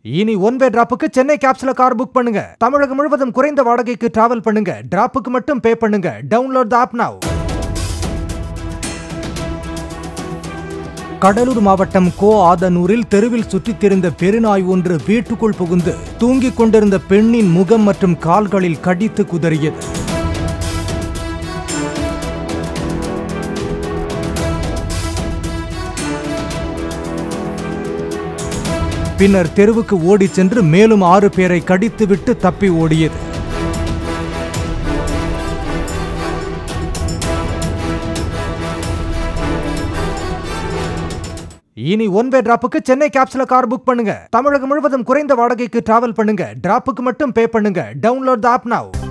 இனி one way டிராப்புக்கு சென்னை கேப்ஸ்ல கார் புக் பண்ணுங்க தமிழகம் முழுவதும் குறைந்த வாடகைக்கு டிராவல் பண்ணுங்க டிராப்புக்கு மட்டும் பே பண்ணுங்க download the app now Cuddalore மாவட்டம் கோ ஆதனூரில் தெருவில் சுற்றித் திரிந்த பெருநாய் ஒன்று வீட்டுக்குள் புகுந்து தூங்கிக் கொண்டிருந்த பெண்ணின் முகம் மற்றும் கால்களில் கடித்து குதறியது பின்னர் தெருவுக்கு ஓடிச் சென்று மேலும் ஆறு பேரை கடித்துவிட்டு தப்பி ஓடியது இனி ஒன் வே டிராப்புக்கு சென்னை கேப்ஸ்ல கார் புக் பண்ணுங்க தமிழகம் முழுவதும் குறைந்த வாடகைக்கு டிராவல் பண்ணுங்க டிராப்புக்கு மட்டும் பே பண்ணுங்க டவுன்லோட் த ஆப் நவ்